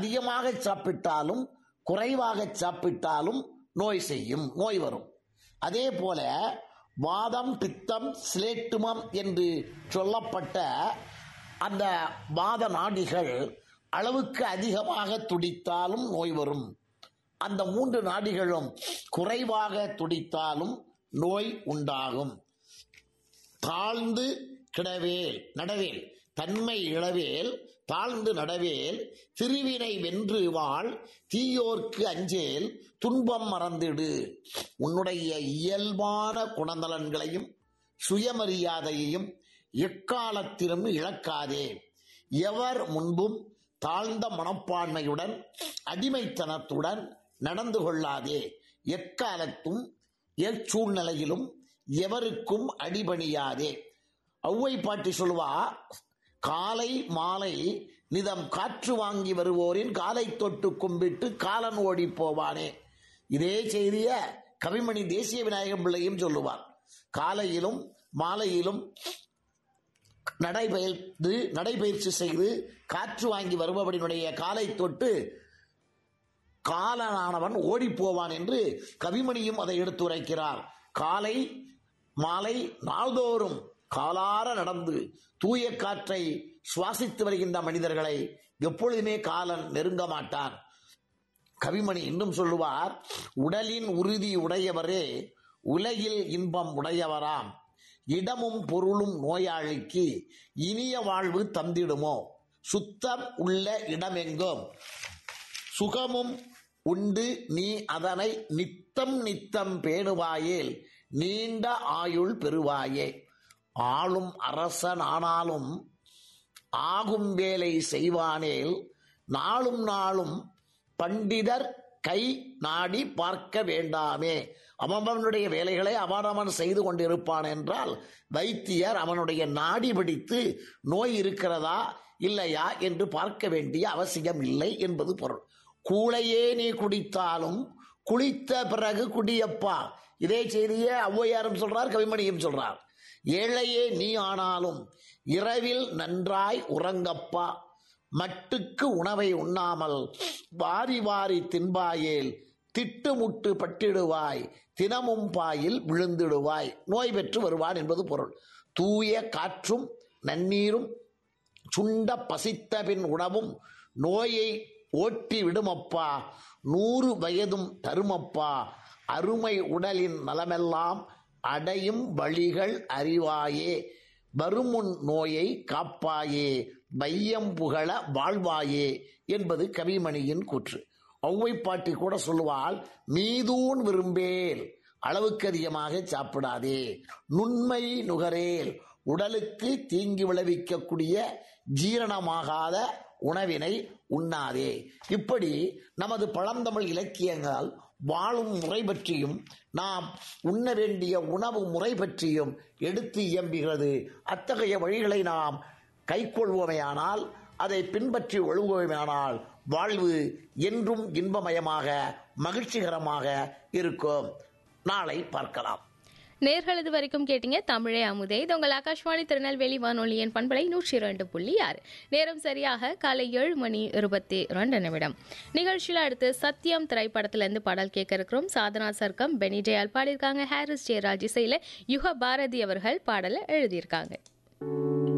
அதிகமாக சாப்பிட்டாலும் குறைவாக சாப்பிட்டாலும் நோய் செய்யும் நோய் வரும் அதே போல வாதம் பித்தம் சிலேட்டுமம் என்று சொல்லப்பட்ட அந்த வாத நாடிகள் அளவுக்கு அதிகமாக துடித்தாலும் நோய் வரும் அந்த மூன்று நாடிகளும் குறைவாக துடித்தாலும் நோய் உண்டாகும் தாழ்ந்து கிடவேல் நடவேல் தன்மை இளவேல் தாழ்ந்து நடவேல் திருவினை வென்று வாழ் தீயோர்க்கு அஞ்சேல் துன்பம் மறந்திடு உன்னுடைய இயல்பான குணநலன்களையும் சுயமரியாதையையும் எக்காலத்திலும் இழக்காதே எவர் முன்பும் தாழ்ந்த மனப்பான்மையுடன் அடிமைத்தனத்துடன் நடந்து கொள்ளாதே எக்காலத்தும் எச்சூழ்நிலையிலும் எவருக்கும் அடிபணியாதே ஔவை பாட்டி சொல்வா காலை மாலை நிதம் காற்று வாங்கி வருவோரின் காலை தொட்டு கும்பிட்டு காலன் ஓடி போவானே இதே செய்திய கவிமணி தேசிய விநாயகம் பிள்ளையும் சொல்லுவார் காலையிலும் மாலையிலும் நடைபெயர்ந்து நடைபயிற்சி செய்து காற்று வாங்கி வருபவனுடைய காலை தொட்டு காலனானவன் ஓடி போவான் என்று கவிமணியும் அதை எடுத்துரைக்கிறார் காலை மாலை நாள்தோறும் காலார நடந்து தூய காற்றை சுவாசித்து வருகின்ற மனிதர்களை எப்பொழுதுமே காலன் நெருங்க மாட்டான் கவிமணி இன்னும் சொல்லுவார் உடலின் உறுதி உடையவரே உலகில் இன்பம் உடையவராம் இடமும் பொருளும் நோயாளிக்கு இனிய வாழ்வு தந்திடுமோ சுத்தம் உள்ள இடமெங்கும் சுகமும் உண்டு நீ அதனை நித்தம் நித்தம் பேணுவாயேல் நீண்ட ஆயுள் பெறுவாயே ஆளும் அரசன் ஆனாலும் ஆகும் வேலை செய்வானேல் நாளும் நாளும் பண்டிதர் கை நாடி பார்க்க வேண்டாமே அவனுடைய வேலைகளை அவனவன் செய்து கொண்டிருப்பான் என்றால் வைத்தியர் அவனுடைய நாடி பிடித்து நோய் இருக்கிறதா இல்லையா என்று பார்க்க வேண்டிய அவசியம் இல்லை என்பது பொருள் கூளையே நீ குடித்தாலும் குளித்த பிறகு குடியப்பா இதே செய்தியே ஔவையாரும் சொல்றார் கவிமணியும் சொல்றார் ஏழையே நீ ஆனாலும் இரவில் நன்றாய் உறங்கப்பா மட்டுக்கு உணவை உண்ணாமல் வாரி வாரி தின்பாயேல் திட்டுமுட்டு பட்டிடுவாய் தினமும் பாயில் விழுந்திடுவாய் நோய் பெற்று வருவான் என்பது பொருள் தூய காற்றும் நன்னீரும் சுண்ட பசித்த பின் உணவும் நோயை ஓட்டி விடுமப்பா நூறு வயதும் தருமப்பா அருமை உடலின் நலமெல்லாம் அடையும் வழிகள் அறிவாயே வருமுன் நோயை காப்பாயே வையம் புகழ வாழ்வாயே என்பது கவிமணியின் கூற்று ஔவை பாட்டி கூட சொல்லுவாள் மீதூன் விரும்பேல் அளவுக்கு அதிகமாக சாப்பிடாதே நுண்மை நுகரேல் உடலுக்கு தீங்கி விளைவிக்கக்கூடிய ஜீரணமாகாத உணவினை உண்ணாதே இப்படி நமது பழந்தமிழ் இலக்கியங்கள் வாழும் முறை பற்றியும் நாம் உண்ண வேண்டிய உணவு முறை பற்றியும் எடுத்து இயம்புகிறது அத்தகைய வழிகளை நாம் கைக்கொள்வோமேயானால் அதை பின்பற்றி ஒழுகுவோமேயானால் வாழ்வு என்றும் இன்பமயமாக மகிழ்ச்சிகரமாக இருக்கும் நாளை பார்க்கலாம் நேர்கள் இது வரைக்கும் கேட்டீங்க தமிழே அமுதே இது உங்கள் ஆகாஷ்வாணி திருநெல்வேலி வானொலியின் பண்பலை நூற்றி இரண்டு புள்ளி ஆறு நேரம் சரியாக காலை ஏழு மணி இருபத்தி ரெண்டு நிமிடம் நிகழ்ச்சியில் அடுத்து சத்யம் திரைப்படத்திலிருந்து பாடல் கேட்க இருக்கிறோம் சாதனா சர்க்கம் பெனிஜயால் பாடியிருக்காங்க ஹாரிஸ் ஜெயராஜ் இசையில் யுக பாரதி அவர்கள் பாடலை எழுதியிருக்காங்க